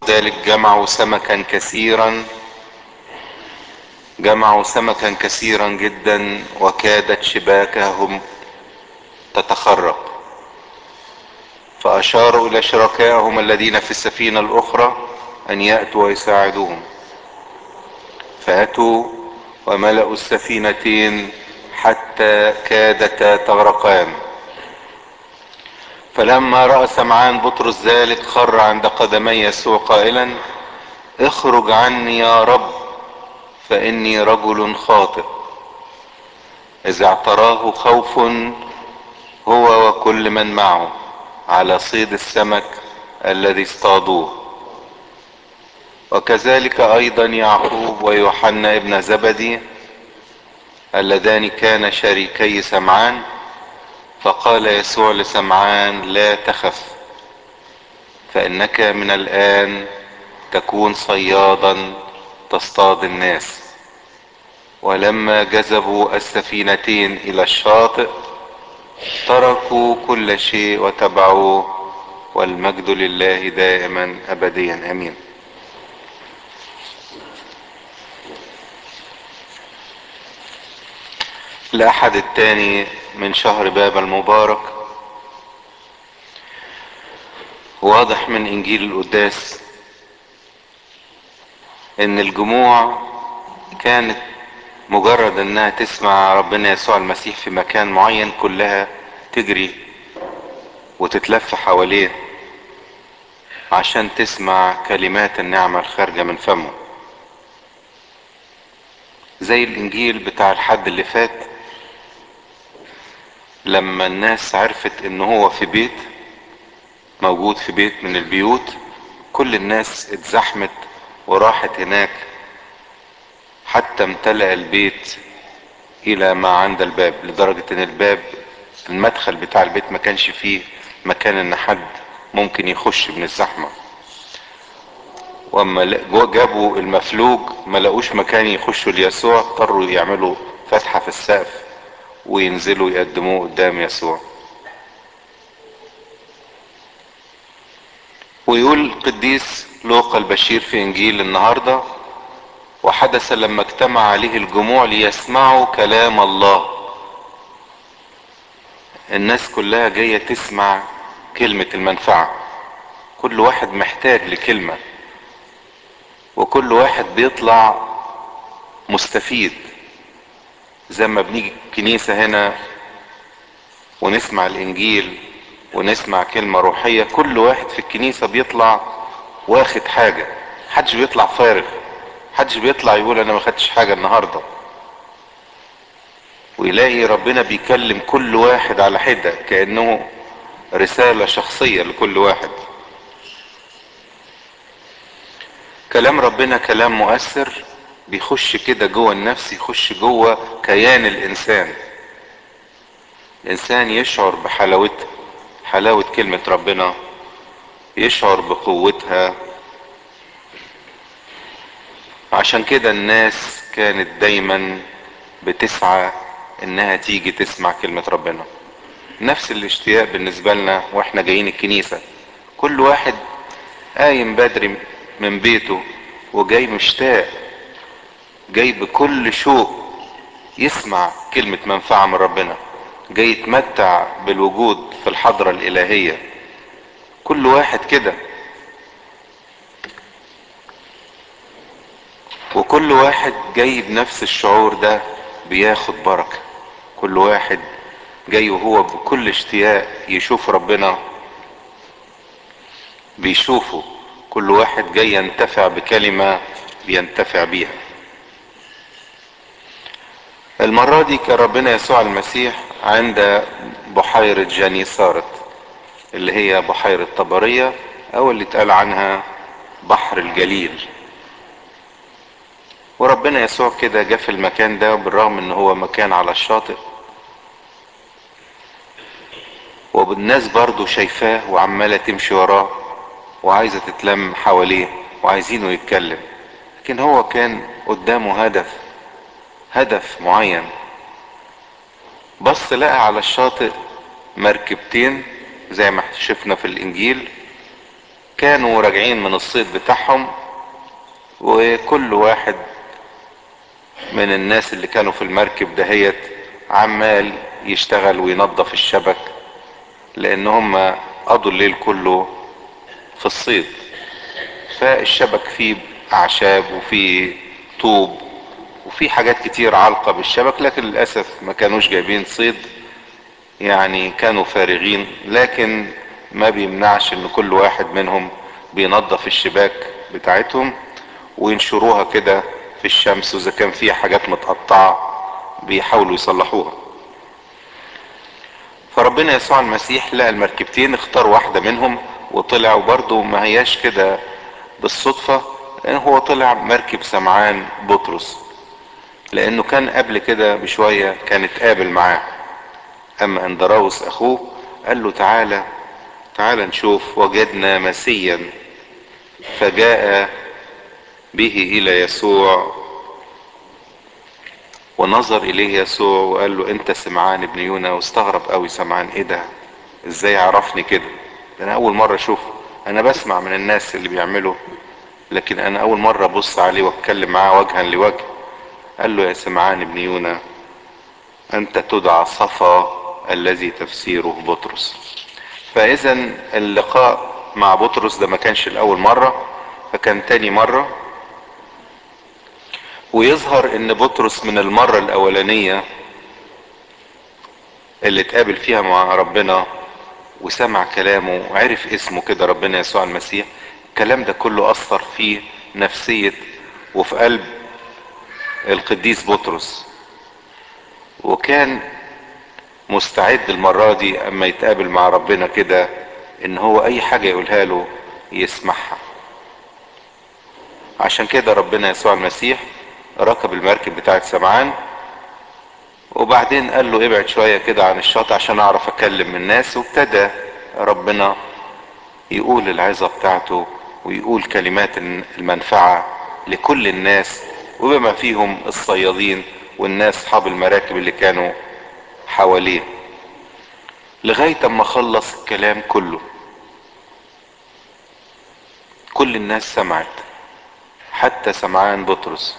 ذلك جمعوا سمكا كثيرا جمعوا سمكا كثيرا جدا وكادت شباكهم تتخرب فاشاروا الى شركائهم الذين في السفينة الاخرى ان يأتوا ويساعدوهم فاتوا وملأوا السفينتين حتى كادتا تغرقان فلما رأى سمعان بطرس ذلك خر عند قدمي يسوع قائلا اخرج عني يا رب فاني رجل خاطئ اذا اعتراه خوف هو وكل من معه على صيد السمك الذي اصطادوه وكذلك ايضا يعقوب ويوحنا ابن زبدي اللذان كان شريكي سمعان فقال يسوع لسمعان لا تخف فانك من الان تكون صيادا تصطاد الناس ولما جذبوا السفينتين الى الشاطئ تركوا كل شيء وتبعوه والمجد لله دائما ابديا امين الاحد الثاني من شهر باب المبارك واضح من انجيل القداس ان الجموع كانت مجرد انها تسمع ربنا يسوع المسيح في مكان معين كلها تجري وتتلف حواليه عشان تسمع كلمات النعمة الخارجة من فمه زي الانجيل بتاع الحد اللي فات لما الناس عرفت ان هو في بيت موجود في بيت من البيوت كل الناس اتزحمت وراحت هناك حتى امتلأ البيت الى ما عند الباب لدرجة ان الباب المدخل بتاع البيت ما كانش فيه مكان ان حد ممكن يخش من الزحمة واما جابوا المفلوج ما لقوش مكان يخشوا ليسوع اضطروا يعملوا فتحة في السقف وينزلوا يقدموه قدام يسوع ويقول القديس لوقا البشير في انجيل النهارده وحدث لما اجتمع عليه الجموع ليسمعوا كلام الله الناس كلها جاية تسمع كلمة المنفعة كل واحد محتاج لكلمة وكل واحد بيطلع مستفيد زي ما بنيجي الكنيسة هنا ونسمع الانجيل ونسمع كلمة روحية كل واحد في الكنيسة بيطلع واخد حاجة محدش بيطلع فارغ محدش بيطلع يقول انا ما خدتش حاجة النهاردة ويلاقي ربنا بيكلم كل واحد على حدة كأنه رسالة شخصية لكل واحد كلام ربنا كلام مؤثر بيخش كده جوه النفس يخش جوه كيان الانسان الانسان يشعر بحلاوتها حلاوة كلمة ربنا يشعر بقوتها عشان كده الناس كانت دايما بتسعى انها تيجي تسمع كلمة ربنا نفس الاشتياق بالنسبة لنا واحنا جايين الكنيسة كل واحد قايم بدري من بيته وجاي مشتاق جاي بكل شوق يسمع كلمة منفعة من ربنا جاي يتمتع بالوجود في الحضرة الالهية كل واحد كده وكل واحد جاي بنفس الشعور ده بياخد بركة كل واحد جاي وهو بكل اشتياق يشوف ربنا بيشوفه كل واحد جاي ينتفع بكلمة بينتفع بيها المرة دي كان ربنا يسوع المسيح عند بحيرة جاني صارت اللي هي بحيرة طبرية او اللي اتقال عنها بحر الجليل وربنا يسوع كده جه في المكان ده بالرغم ان هو مكان على الشاطئ والناس برضو شايفاه وعمالة تمشي وراه وعايزة تتلم حواليه وعايزينه يتكلم لكن هو كان قدامه هدف هدف معين بص لقى على الشاطئ مركبتين زي ما شفنا في الانجيل كانوا راجعين من الصيد بتاعهم وكل واحد من الناس اللي كانوا في المركب دهيت عمال يشتغل وينظف الشبك لان هم قضوا الليل كله في الصيد فالشبك فيه اعشاب وفيه طوب وفي حاجات كتير علقة بالشبك لكن للأسف ما كانوش جايبين صيد يعني كانوا فارغين لكن ما بيمنعش ان كل واحد منهم بينظف الشباك بتاعتهم وينشروها كده في الشمس واذا كان فيها حاجات متقطعة بيحاولوا يصلحوها فربنا يسوع المسيح لقى المركبتين اختار واحدة منهم وطلع وبرضه ما هياش كده بالصدفة لان هو طلع مركب سمعان بطرس لانه كان قبل كده بشوية كان اتقابل معاه اما اندراوس اخوه قال له تعالى تعالى نشوف وجدنا مسيا فجاء به الى يسوع ونظر اليه يسوع وقال له انت سمعان ابن يونا واستغرب قوي سمعان ايه ده ازاي عرفني كده ده انا اول مرة اشوفه انا بسمع من الناس اللي بيعملوا لكن انا اول مرة ابص عليه واتكلم معاه وجها لوجه قال له يا سمعان ابن يونا انت تدعى صفا الذي تفسيره بطرس فاذا اللقاء مع بطرس ده ما كانش الاول مرة فكان تاني مرة ويظهر ان بطرس من المرة الاولانية اللي اتقابل فيها مع ربنا وسمع كلامه وعرف اسمه كده ربنا يسوع المسيح الكلام ده كله اثر في نفسية وفي قلب القديس بطرس وكان مستعد المرة دي اما يتقابل مع ربنا كده ان هو اي حاجة يقولها له يسمعها عشان كده ربنا يسوع المسيح ركب المركب بتاعت سمعان وبعدين قال له ابعد شوية كده عن الشاطئ عشان اعرف اكلم الناس وابتدى ربنا يقول العظة بتاعته ويقول كلمات المنفعة لكل الناس وبما فيهم الصيادين والناس اصحاب المراكب اللي كانوا حواليه لغاية اما خلص الكلام كله كل الناس سمعت حتى سمعان بطرس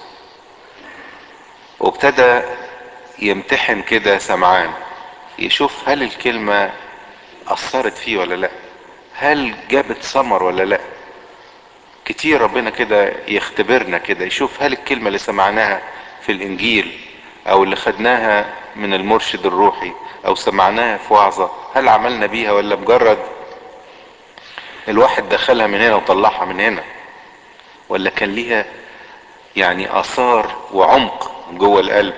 وابتدى يمتحن كده سمعان يشوف هل الكلمة أثرت فيه ولا لا هل جابت ثمر ولا لا كتير ربنا كده يختبرنا كده يشوف هل الكلمة اللي سمعناها في الإنجيل أو اللي خدناها من المرشد الروحي أو سمعناها في وعظة هل عملنا بيها ولا مجرد الواحد دخلها من هنا وطلعها من هنا ولا كان ليها يعني آثار وعمق جوه القلب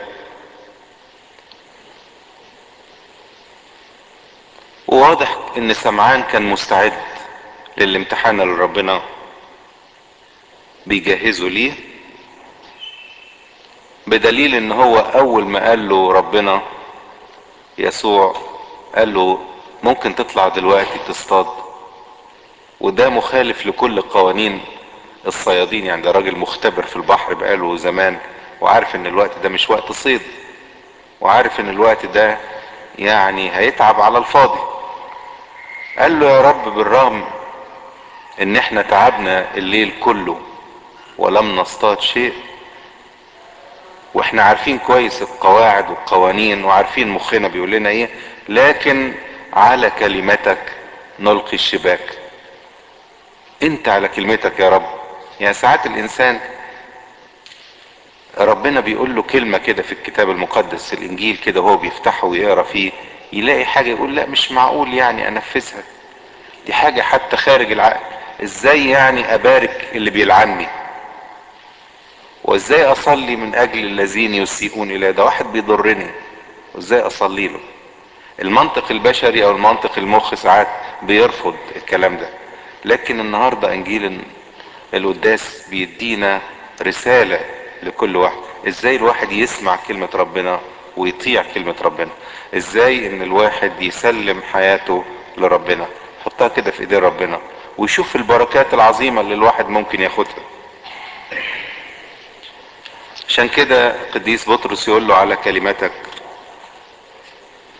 وواضح ان سمعان كان مستعد للامتحان اللي ربنا بيجهزه ليه بدليل ان هو اول ما قال له ربنا يسوع قال له ممكن تطلع دلوقتي تصطاد وده مخالف لكل قوانين الصيادين يعني ده راجل مختبر في البحر بقاله زمان وعارف ان الوقت ده مش وقت صيد وعارف ان الوقت ده يعني هيتعب على الفاضي قال له يا رب بالرغم ان احنا تعبنا الليل كله ولم نصطاد شيء واحنا عارفين كويس القواعد والقوانين وعارفين مخنا بيقول لنا ايه لكن على كلمتك نلقي الشباك انت على كلمتك يا رب يعني ساعات الانسان ربنا بيقول له كلمة كده في الكتاب المقدس الانجيل كده وهو بيفتحه ويقرا فيه يلاقي حاجة يقول لا مش معقول يعني انفذها دي حاجة حتى خارج العقل ازاي يعني ابارك اللي بيلعني وازاي اصلي من اجل الذين يسيئون الي ده واحد بيضرني وازاي اصلي له المنطق البشري او المنطق المخ ساعات بيرفض الكلام ده لكن النهاردة انجيل القداس بيدينا رسالة لكل واحد ازاي الواحد يسمع كلمة ربنا ويطيع كلمة ربنا ازاي ان الواحد يسلم حياته لربنا حطها كده في ايدين ربنا ويشوف البركات العظيمة اللي الواحد ممكن ياخدها عشان كده قديس بطرس يقول له على كلمتك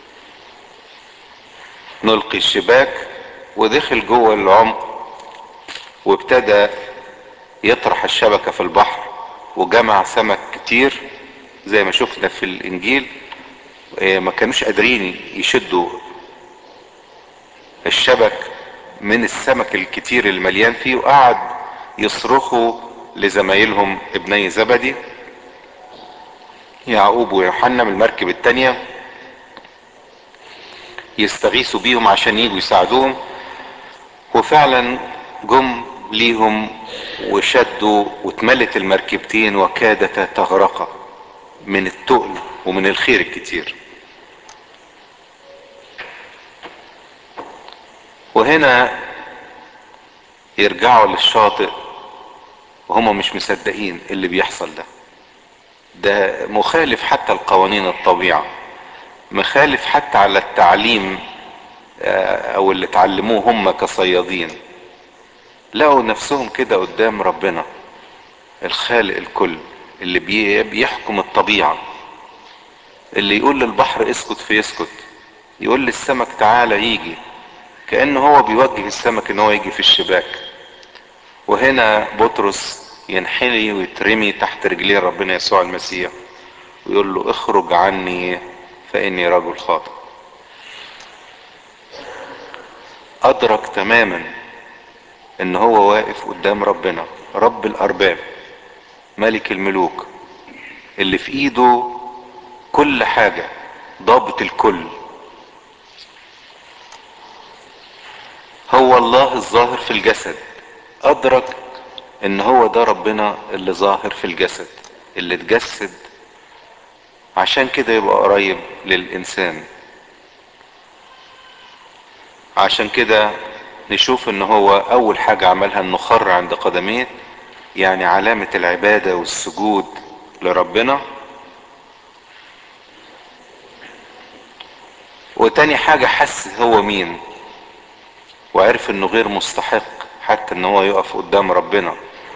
نلقي الشباك ودخل جوه العمق وابتدى يطرح الشبكة في البحر وجمع سمك كتير زي ما شفنا في الانجيل ما كانوش قادرين يشدوا الشبك من السمك الكتير المليان فيه وقعد يصرخوا لزمايلهم ابني زبدي يعقوب ويوحنا من المركب التانية يستغيثوا بيهم عشان يجوا يساعدوهم وفعلا جم ليهم وشدوا واتملت المركبتين وكادتا تغرقا من التقل ومن الخير الكتير وهنا يرجعوا للشاطئ وهم مش مصدقين اللي بيحصل ده ده مخالف حتى لقوانين الطبيعة مخالف حتى على التعليم او اللي اتعلموه هم كصيادين لقوا نفسهم كده قدام ربنا الخالق الكل اللي بيحكم الطبيعة اللي يقول للبحر اسكت فيسكت يقول للسمك تعالى يجي كأنه هو بيوجه السمك ان هو يجي في الشباك وهنا بطرس ينحني ويترمي تحت رجليه ربنا يسوع المسيح ويقول له اخرج عني فاني رجل خاطئ ادرك تماما ان هو واقف قدام ربنا رب الارباب ملك الملوك اللي في ايده كل حاجة ضابط الكل هو الله الظاهر في الجسد ادرك ان هو ده ربنا اللي ظاهر في الجسد اللي اتجسد عشان كده يبقى قريب للانسان عشان كده نشوف ان هو اول حاجة عملها انه خر عند قدميه يعني علامة العبادة والسجود لربنا وتاني حاجة حس هو مين وعرف انه غير مستحق حتى ان هو يقف قدام ربنا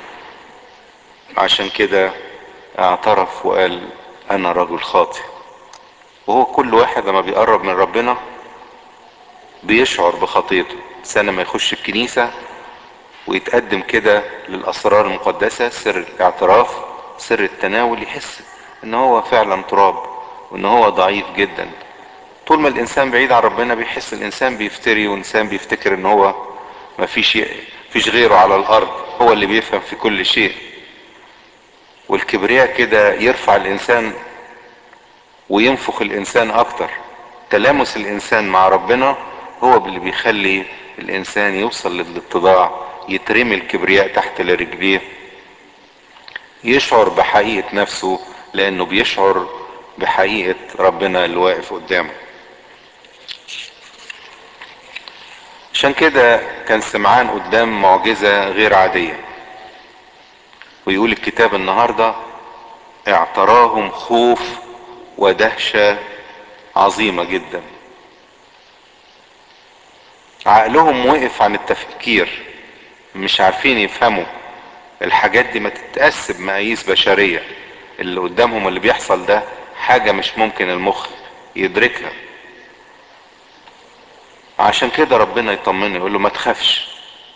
عشان كده اعترف وقال انا رجل خاطئ وهو كل واحد لما بيقرب من ربنا بيشعر بخطيته سنة ما يخش الكنيسة ويتقدم كده للاسرار المقدسة سر الاعتراف سر التناول يحس ان هو فعلا تراب وان هو ضعيف جدا طول ما الانسان بعيد عن ربنا بيحس الانسان بيفتري والانسان بيفتكر ان هو ما فيش فيش غيره على الارض هو اللي بيفهم في كل شيء والكبرياء كده يرفع الانسان وينفخ الانسان اكتر تلامس الانسان مع ربنا هو اللي بيخلي الانسان يوصل للاتضاع يترمي الكبرياء تحت لرجليه يشعر بحقيقة نفسه لانه بيشعر بحقيقة ربنا اللي واقف قدامه عشان كده كان سمعان قدام معجزة غير عادية ويقول الكتاب النهاردة اعتراهم خوف ودهشة عظيمة جدا عقلهم وقف عن التفكير مش عارفين يفهموا الحاجات دي ما تتقاس بمقاييس بشرية اللي قدامهم اللي بيحصل ده حاجة مش ممكن المخ يدركها عشان كده ربنا يطمنه يقول له ما تخافش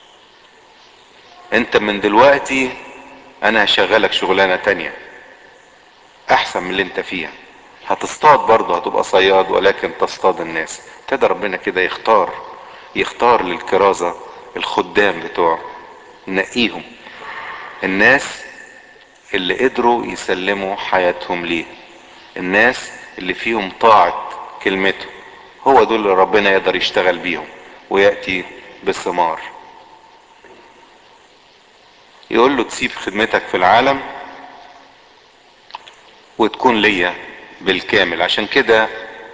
انت من دلوقتي انا هشغلك شغلانة تانية احسن من اللي انت فيها هتصطاد برضه هتبقى صياد ولكن تصطاد الناس ابتدى ربنا كده يختار يختار للكرازة الخدام بتوعه نقيهم الناس اللي قدروا يسلموا حياتهم ليه الناس اللي فيهم طاعة كلمته هو دول اللي ربنا يقدر يشتغل بيهم ويأتي بثمار يقول له تسيب خدمتك في العالم وتكون ليا بالكامل عشان كده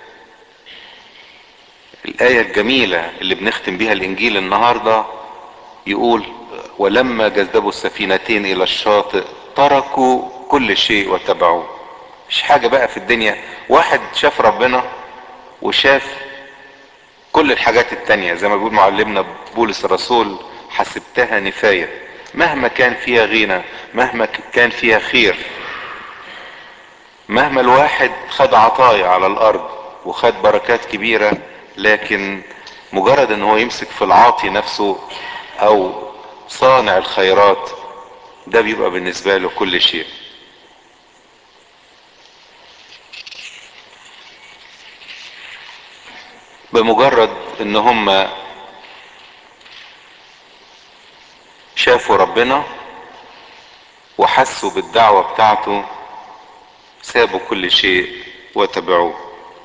الآية الجميلة اللي بنختم بيها الإنجيل النهاردة يقول ولما جذبوا السفينتين إلى الشاطئ تركوا كل شيء وتبعوه مش حاجة بقى في الدنيا واحد شاف ربنا وشاف كل الحاجات التانية زي ما بيقول معلمنا بولس الرسول حسبتها نفاية مهما كان فيها غنى مهما كان فيها خير مهما الواحد خد عطايا على الارض وخد بركات كبيرة لكن مجرد ان هو يمسك في العاطي نفسه او صانع الخيرات ده بيبقى بالنسبة له كل شيء بمجرد ان هم شافوا ربنا وحسوا بالدعوة بتاعته سابوا كل شيء وتبعوه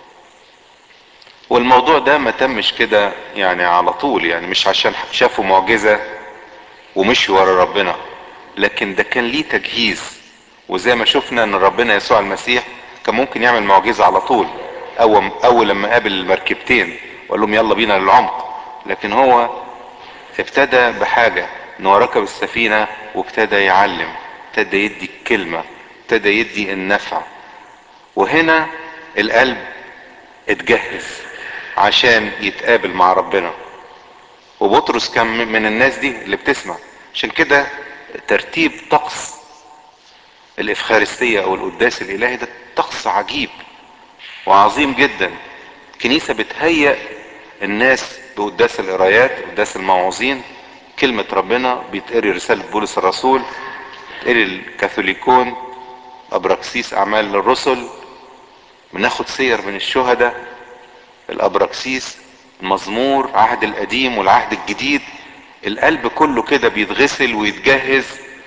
والموضوع ده ما تمش كده يعني على طول يعني مش عشان شافوا معجزة ومشوا ورا ربنا لكن ده كان ليه تجهيز وزي ما شفنا ان ربنا يسوع المسيح كان ممكن يعمل معجزة على طول اول اول لما قابل المركبتين وقال لهم يلا بينا للعمق لكن هو ابتدى بحاجة ان هو ركب السفينة وابتدى يعلم ابتدى يدي الكلمة ابتدى يدي النفع وهنا القلب اتجهز عشان يتقابل مع ربنا وبطرس كان من الناس دي اللي بتسمع عشان كده ترتيب طقس الافخارستية او القداس الالهي ده طقس عجيب وعظيم جدا كنيسة بتهيأ الناس بقداس القرايات قداس الموعظين كلمة ربنا بيتقري رسالة بولس الرسول بيتقري الكاثوليكون ابراكسيس اعمال الرسل بناخد سير من الشهداء الابراكسيس المزمور عهد القديم والعهد الجديد القلب كله كده بيتغسل ويتجهز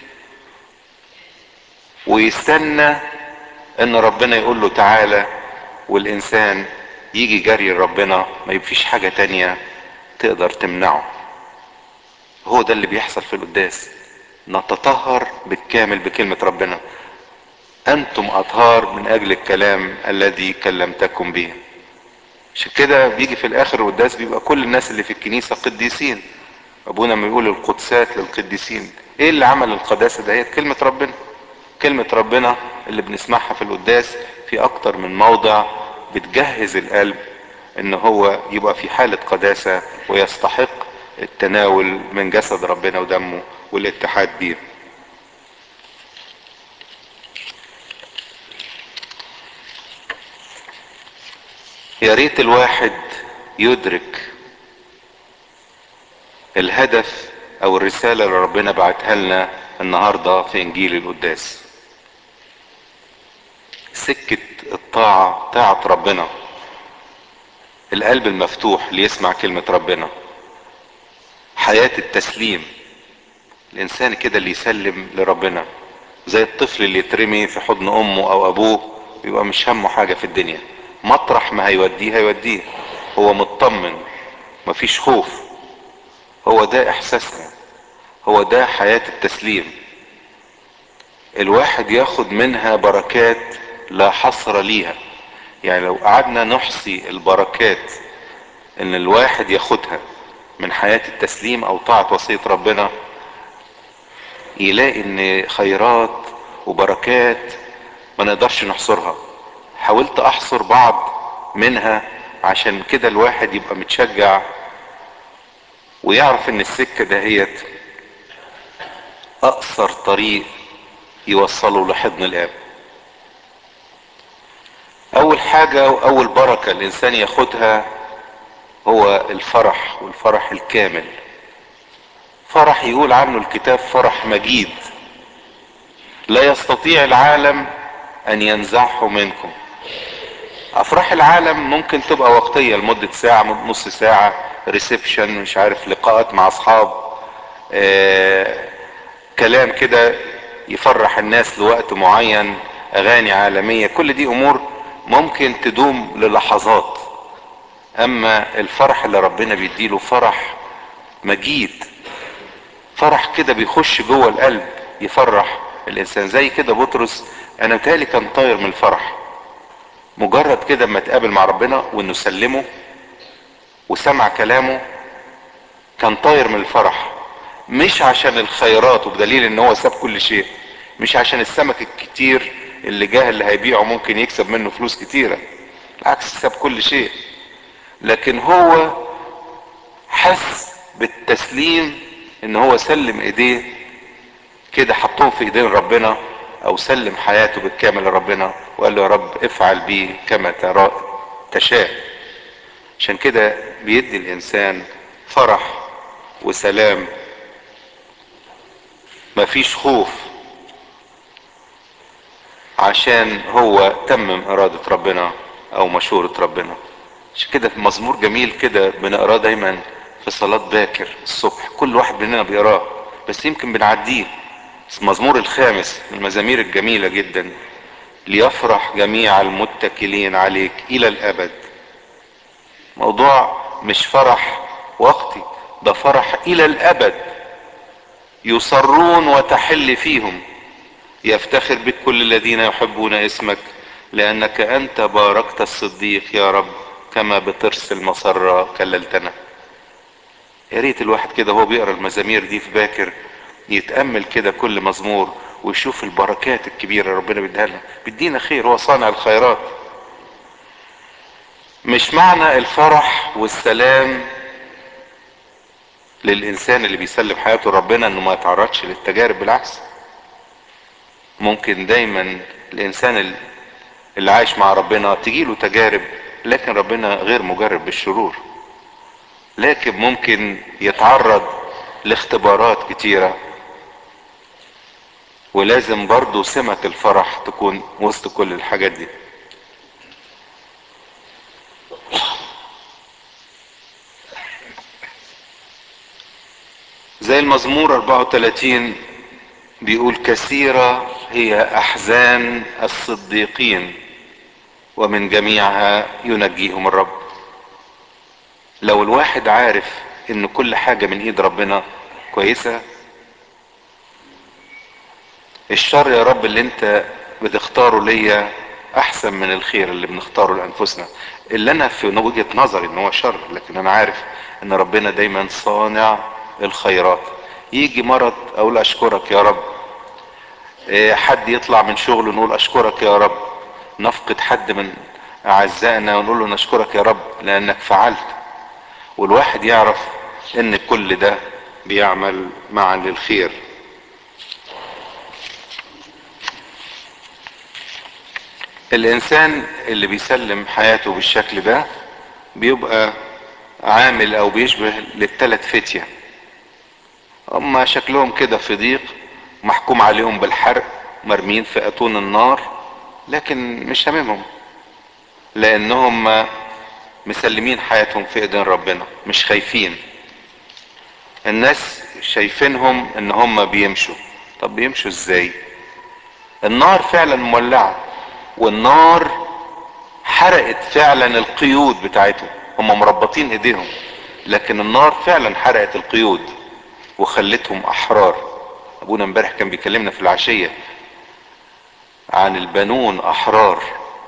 ويستنى ان ربنا يقول له تعالى والانسان يجي جري ربنا ما يبفيش حاجة تانية تقدر تمنعه هو ده اللي بيحصل في القداس نتطهر بالكامل بكلمة ربنا انتم اطهار من اجل الكلام الذي كلمتكم به عشان كده بيجي في الاخر القداس بيبقى كل الناس اللي في الكنيسة قديسين ابونا ما يقول القدسات للقديسين ايه اللي عمل القداسة دهيت كلمة ربنا كلمة ربنا اللي بنسمعها في القداس في اكتر من موضع بتجهز القلب ان هو يبقى في حالة قداسة ويستحق التناول من جسد ربنا ودمه والاتحاد بيه يا ريت الواحد يدرك الهدف او الرسالة اللي ربنا بعتها لنا النهاردة في انجيل القداس سكة الطاعة طاعة ربنا القلب المفتوح ليسمع كلمة ربنا حياة التسليم الانسان كده اللي يسلم لربنا زي الطفل اللي يترمي في حضن امه او ابوه بيبقى مش همه حاجة في الدنيا مطرح ما هيوديه هيوديه هو مطمن مفيش خوف هو ده احساسنا هو ده حياة التسليم الواحد ياخد منها بركات لا حصر ليها يعني لو قعدنا نحصي البركات ان الواحد ياخدها من حياة التسليم او طاعة وصية ربنا يلاقي ان خيرات وبركات ما نقدرش نحصرها حاولت احصر بعض منها عشان كده الواحد يبقى متشجع ويعرف ان السكة دهيت اقصر طريق يوصله لحضن الاب اول حاجة واول بركة الانسان ياخدها هو الفرح والفرح الكامل فرح يقول عنه الكتاب فرح مجيد لا يستطيع العالم ان ينزعه منكم افراح العالم ممكن تبقى وقتية لمدة ساعة نص ساعة ريسبشن مش عارف لقاءات مع اصحاب آه كلام كده يفرح الناس لوقت معين اغاني عالمية كل دي امور ممكن تدوم للحظات اما الفرح اللي ربنا بيديله فرح مجيد فرح كده بيخش جوه القلب يفرح الانسان زي كده بطرس انا متهيألي كان طاير من الفرح مجرد كده اما اتقابل مع ربنا وانه سلمه وسمع كلامه كان طاير من الفرح مش عشان الخيرات وبدليل ان هو ساب كل شيء مش عشان السمك الكتير اللي جاه اللي هيبيعه ممكن يكسب منه فلوس كتيرة بالعكس ساب كل شيء لكن هو حس بالتسليم ان هو سلم ايديه كده حطهم في ايدين ربنا او سلم حياته بالكامل لربنا وقال له يا رب افعل بي كما ترى تشاء عشان كده بيدي الانسان فرح وسلام مفيش خوف عشان هو تمم ارادة ربنا او مشورة ربنا عشان كده في مزمور جميل كده بنقراه دايما في صلاة باكر الصبح كل واحد مننا بيقراه بس يمكن بنعديه المزمور الخامس من المزامير الجميلة جدا ليفرح جميع المتكلين عليك الى الابد موضوع مش فرح وقتي ده فرح الى الابد يصرون وتحل فيهم يفتخر بك كل الذين يحبون اسمك لانك انت باركت الصديق يا رب كما بترسل مسرة كللتنا يا ريت الواحد كده وهو بيقرا المزامير دي في باكر يتامل كده كل مزمور ويشوف البركات الكبيره ربنا بيديها لنا بيدينا خير هو صانع الخيرات مش معنى الفرح والسلام للانسان اللي بيسلم حياته لربنا انه ما يتعرضش للتجارب بالعكس ممكن دايما الانسان اللي عايش مع ربنا تجيله تجارب لكن ربنا غير مجرب بالشرور لكن ممكن يتعرض لاختبارات كتيرة ولازم برضو سمة الفرح تكون وسط كل الحاجات دي زي المزمور 34 بيقول كثيرة هي احزان الصديقين ومن جميعها ينجيهم الرب لو الواحد عارف ان كل حاجة من ايد ربنا كويسة الشر يا رب اللي انت بتختاره ليا احسن من الخير اللي بنختاره لانفسنا اللي انا في وجهة نظري ان هو شر لكن انا عارف ان ربنا دايما صانع الخيرات يجي مرض اقول اشكرك يا رب إيه حد يطلع من شغله نقول اشكرك يا رب نفقد حد من اعزائنا ونقول له نشكرك يا رب لانك فعلت والواحد يعرف ان كل ده بيعمل معا للخير الانسان اللي بيسلم حياته بالشكل ده بيبقى عامل او بيشبه للثلاث فتية هم شكلهم كده في ضيق محكوم عليهم بالحرق مرمين في اتون النار لكن مش هممهم لانهم مسلمين حياتهم في ايدين ربنا مش خايفين الناس شايفينهم ان هم بيمشوا طب بيمشوا ازاي النار فعلا مولعة والنار حرقت فعلا القيود بتاعتهم هم مربطين ايديهم لكن النار فعلا حرقت القيود وخلتهم احرار ابونا امبارح كان بيكلمنا في العشية عن البنون احرار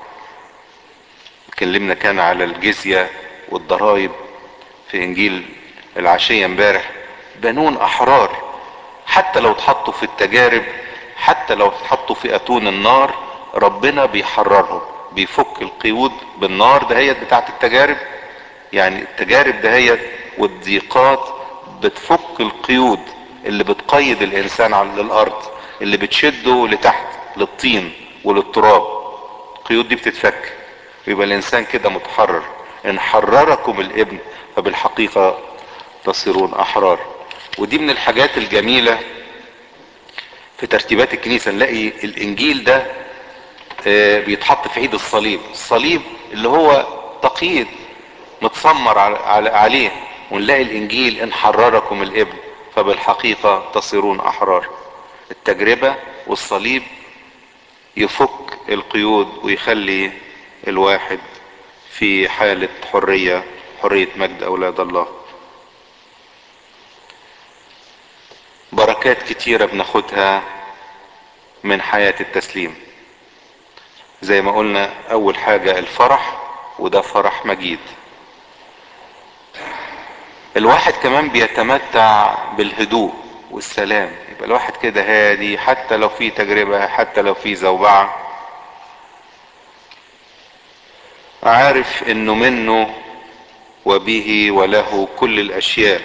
اتكلمنا كان على الجزية والضرائب في انجيل العشية امبارح بنون احرار حتى لو اتحطوا في التجارب حتى لو اتحطوا في اتون النار ربنا بيحررهم بيفك القيود بالنار دهيت بتاعت التجارب يعني التجارب دهيت والضيقات بتفك القيود اللي بتقيد الانسان على الارض اللي بتشده لتحت للطين وللتراب القيود دي بتتفك يبقى الانسان كده متحرر ان حرركم الابن فبالحقيقة تصيرون احرار ودي من الحاجات الجميلة في ترتيبات الكنيسة نلاقي الانجيل ده بيتحط في عيد الصليب الصليب اللي هو تقييد متسمر عليه ونلاقي الانجيل ان حرركم الابن فبالحقيقة تصيرون احرار التجربة والصليب يفك القيود ويخلي الواحد في حالة حرية حرية مجد اولاد الله بركات كتيرة بناخدها من حياة التسليم زي ما قلنا اول حاجة الفرح وده فرح مجيد الواحد كمان بيتمتع بالهدوء والسلام يبقى الواحد كده هادي حتى لو في تجربة حتى لو في زوبعة عارف انه منه وبه وله كل الاشياء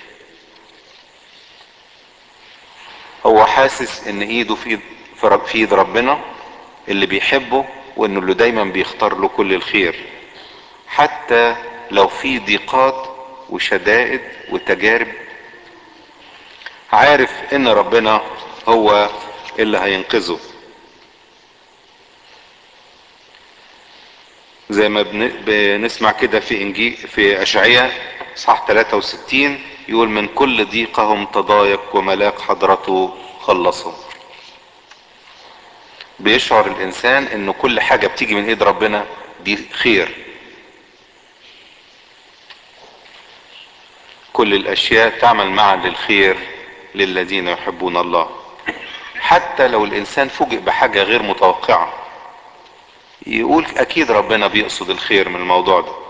هو حاسس ان ايده في في ايد ربنا اللي بيحبه وانه اللي دايما بيختار له كل الخير حتى لو في ضيقات وشدائد وتجارب عارف ان ربنا هو اللي هينقذه زي ما بنسمع كده في انجيل في اشعياء صح 63 يقول من كل ضيقهم تضايق وملاك حضرته خلصهم بيشعر الانسان ان كل حاجة بتيجي من ايد ربنا دي خير كل الاشياء تعمل معا للخير للذين يحبون الله حتى لو الانسان فوجئ بحاجة غير متوقعة يقول اكيد ربنا بيقصد الخير من الموضوع ده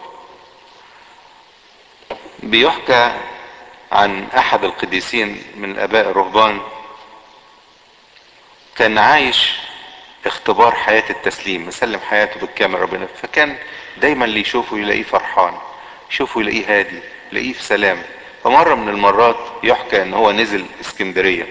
بيحكى عن احد القديسين من الاباء الرهبان كان عايش اختبار حياة التسليم مسلم حياته بالكامل ربنا فكان دايما اللي يشوفه يلاقيه فرحان يشوفه يلاقيه هادي يلاقيه في سلام فمرة من المرات يحكى ان هو نزل اسكندرية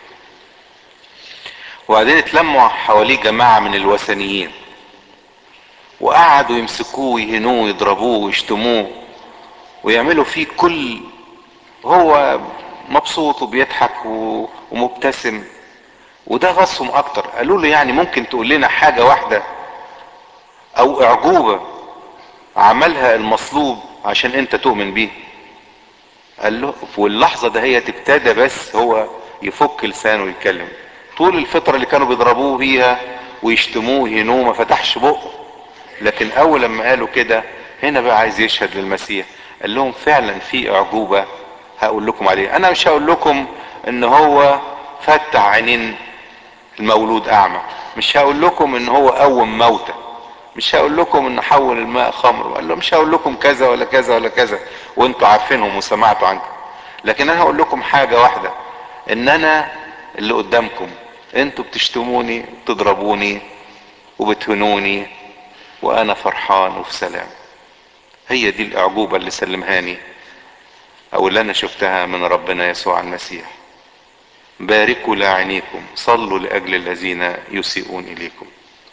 وبعدين اتلموا حواليه جماعة من الوثنيين وقعدوا يمسكوه ويهنوه ويضربوه ويشتموه ويعملوا فيه كل هو مبسوط وبيضحك ومبتسم وده غصهم اكتر قالوا له يعني ممكن تقول لنا حاجة واحدة او اعجوبة عملها المصلوب عشان انت تؤمن بيه قال له في اللحظة ده هي ابتدى بس هو يفك لسانه ويتكلم طول الفترة اللي كانوا بيضربوه بيها ويشتموه ويهنوه ما فتحش بقه لكن اول لما قالوا كده هنا بقى عايز يشهد للمسيح قال لهم فعلا في اعجوبة هقول لكم عليها انا مش هقول لكم ان هو فتح عينين المولود اعمى مش هقول لكم ان هو قوم موتى مش هقول لكم ان حول الماء خمر وقال له مش هقول لكم كذا ولا كذا ولا كذا وانتوا عارفينهم وسمعتوا عنهم لكن انا هقول لكم حاجة واحدة ان انا اللي قدامكم انتوا بتشتموني بتضربوني وبتهنوني وانا فرحان وفي سلام هي دي الاعجوبة اللي سلمهاني او اللي انا شفتها من ربنا يسوع المسيح باركوا لاعنيكم صلوا لاجل الذين يسيئون اليكم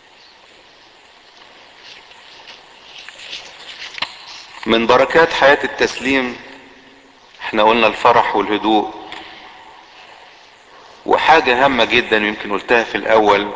من بركات حياة التسليم احنا قلنا الفرح والهدوء وحاجة هامة جدا يمكن قلتها في الاول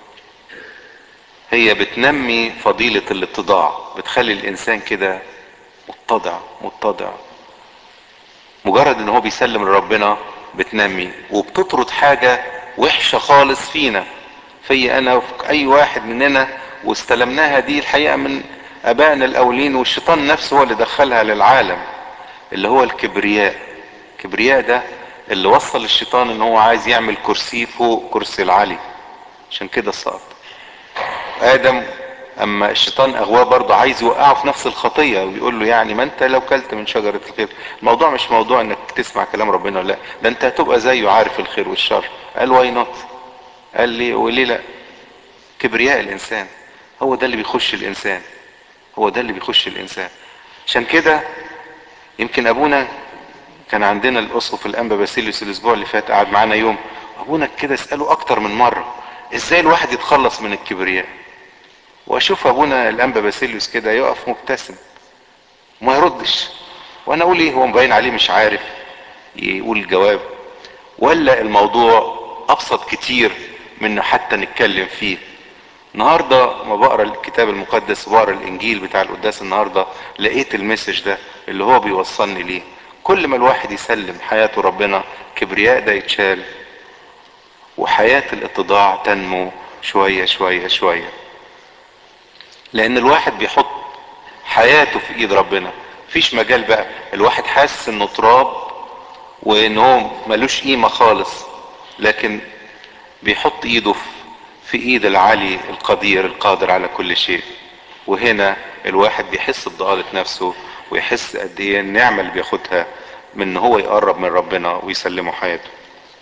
هي بتنمي فضيلة الاتضاع بتخلي الانسان كده متضع متضع مجرد ان هو بيسلم لربنا بتنمي وبتطرد حاجة وحشة خالص فينا في انا وفي اي واحد مننا واستلمناها دي الحقيقة من ابائنا الاولين والشيطان نفسه هو اللي دخلها للعالم اللي هو الكبرياء الكبرياء ده اللي وصل الشيطان ان هو عايز يعمل كرسي فوق كرسي العلي عشان كده سقط ادم اما الشيطان اغواه برضه عايز يوقعه في نفس الخطيه ويقول له يعني ما انت لو كلت من شجره الخير الموضوع مش موضوع انك تسمع كلام ربنا لا ده انت هتبقى زيه عارف الخير والشر قال واي نوت قال لي وليه لا كبرياء الانسان هو ده اللي بيخش الانسان هو ده اللي بيخش الانسان عشان كده يمكن ابونا كان عندنا الاسقف الانبا باسيليوس الاسبوع اللي فات قعد معانا يوم ابونا كده اساله اكتر من مره ازاي الواحد يتخلص من الكبرياء واشوف ابونا الانبا باسيليوس كده يقف مبتسم وما يردش وانا اقول ايه هو مبين عليه مش عارف يقول الجواب ولا الموضوع ابسط كتير من حتى نتكلم فيه النهارده ما بقرا الكتاب المقدس وبقرا الانجيل بتاع القداس النهارده لقيت المسج ده اللي هو بيوصلني ليه كل ما الواحد يسلم حياته ربنا كبرياء ده يتشال وحياة الاتضاع تنمو شوية شوية شوية لان الواحد بيحط حياته في ايد ربنا مفيش مجال بقى الواحد حاسس انه تراب وان هو ملوش قيمة خالص لكن بيحط ايده في ايد العلي القدير القادر على كل شيء وهنا الواحد بيحس بضالة نفسه ويحس قد ايه النعمة اللي بياخدها من ان هو يقرب من ربنا ويسلمه حياته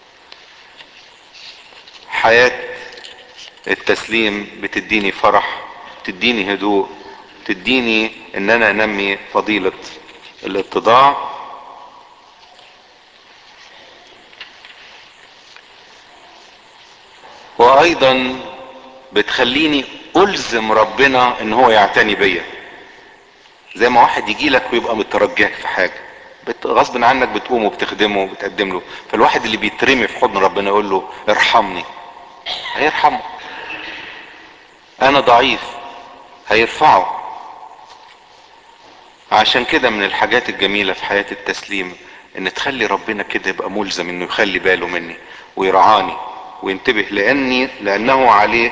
حياة التسليم بتديني فرح تديني هدوء تديني ان انا انمي فضيلة الاتضاع وايضا بتخليني الزم ربنا ان هو يعتني بيا زي ما واحد يجي لك ويبقى مترجاك في حاجة بت- غصب عنك بتقوم وبتخدمه وبتقدم له فالواحد اللي بيترمي في حضن ربنا يقول له ارحمني هيرحمه انا ضعيف هيرفعه عشان كده من الحاجات الجميلة في حياة التسليم ان تخلي ربنا كده يبقى ملزم انه يخلي باله مني ويرعاني وينتبه لاني لانه عليه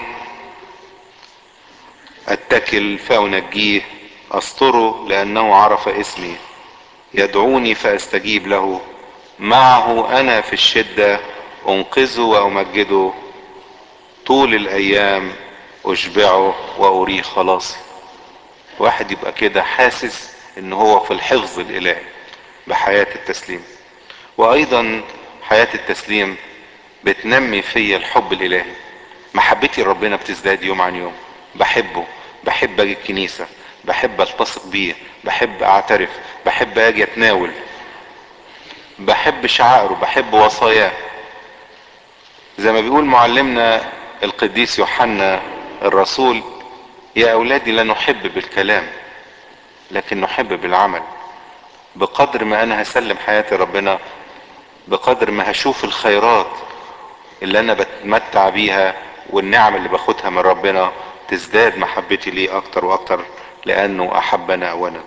اتكل فانجيه استره لانه عرف اسمي يدعوني فاستجيب له معه انا في الشدة انقذه وامجده طول الايام اشبعه واريه خلاصي واحد يبقى كده حاسس ان هو في الحفظ الالهي بحياة التسليم وايضا حياة التسليم بتنمي فيا الحب الالهي محبتي لربنا بتزداد يوم عن يوم بحبه بحب اجي الكنيسة بحب التصق بيه بحب اعترف بحب اجي اتناول بحب شعائره بحب وصاياه زي ما بيقول معلمنا القديس يوحنا الرسول يا اولادي لا نحب بالكلام لكن نحب بالعمل بقدر ما انا هسلم حياتي ربنا بقدر ما هشوف الخيرات اللي انا بتمتع بيها والنعم اللي باخدها من ربنا تزداد محبتي ليه اكتر واكتر لانه احبنا اولا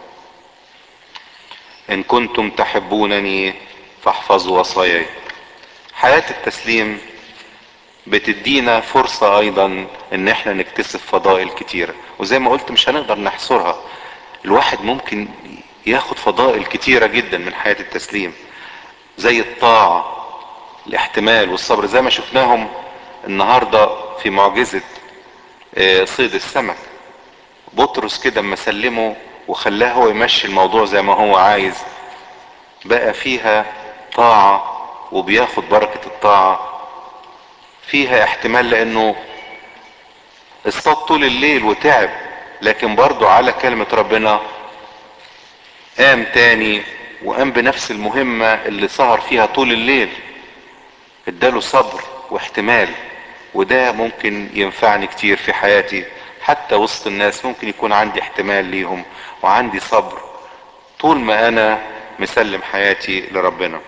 ان كنتم تحبونني فاحفظوا وصاياي حياة التسليم بتدينا فرصة ايضا ان احنا نكتسب فضائل كتيرة وزي ما قلت مش هنقدر نحصرها الواحد ممكن ياخد فضائل كتيرة جدا من حياة التسليم زي الطاعة الاحتمال والصبر زي ما شفناهم النهاردة في معجزة آه، صيد السمك بطرس كده اما سلمه وخلاه هو يمشي الموضوع زي ما هو عايز بقى فيها طاعة وبياخد بركة الطاعة فيها احتمال لانه اصطاد طول الليل وتعب لكن برضه على كلمة ربنا قام تاني وقام بنفس المهمة اللي سهر فيها طول الليل اداله صبر واحتمال وده ممكن ينفعني كتير في حياتي حتى وسط الناس ممكن يكون عندي احتمال ليهم وعندي صبر طول ما انا مسلم حياتي لربنا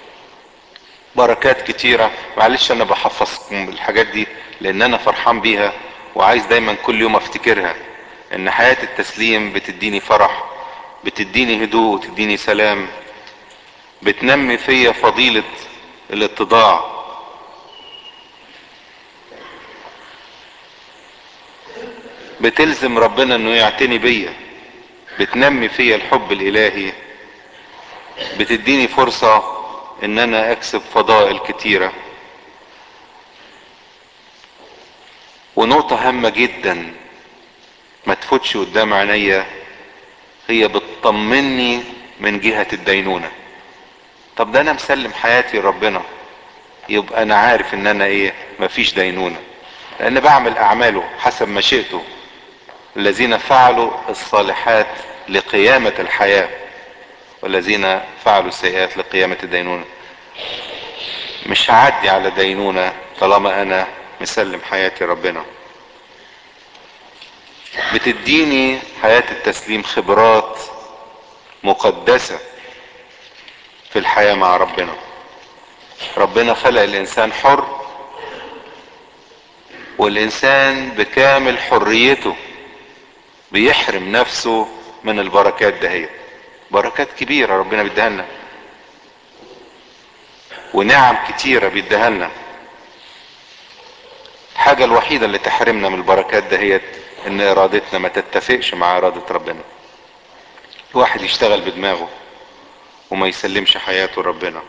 بركات كتيرة معلش انا بحفظكم الحاجات دي لان انا فرحان بيها وعايز دايما كل يوم افتكرها ان حياة التسليم بتديني فرح بتديني هدوء وتديني سلام بتنمي فيا فضيلة الاتضاع بتلزم ربنا انه يعتني بيا بتنمي فيا الحب الالهي بتديني فرصة ان انا اكسب فضائل كتيرة ونقطة هامة جدا ما تفوتش قدام عينيا هي بتطمني من جهة الدينونة طب ده انا مسلم حياتي لربنا يبقى انا عارف ان انا ايه مفيش دينونة لان بعمل اعماله حسب مشيئته الذين فعلوا الصالحات لقيامة الحياة والذين فعلوا السيئات لقيامة الدينونة مش هعدي على دينونة طالما انا مسلم حياتي ربنا بتديني حياة التسليم خبرات مقدسة في الحياة مع ربنا ربنا خلق الانسان حر والانسان بكامل حريته بيحرم نفسه من البركات دهيت بركات كبيرة ربنا بيديها لنا ونعم كتيرة بيديها لنا الحاجة الوحيدة اللي تحرمنا من البركات دهيت ان ارادتنا ما تتفقش مع ارادة ربنا الواحد يشتغل بدماغه وما يسلمش حياته لربنا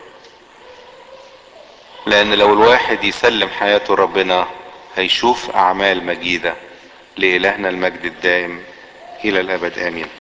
لان لو الواحد يسلم حياته لربنا هيشوف اعمال مجيدة لالهنا المجد الدائم الى الابد امين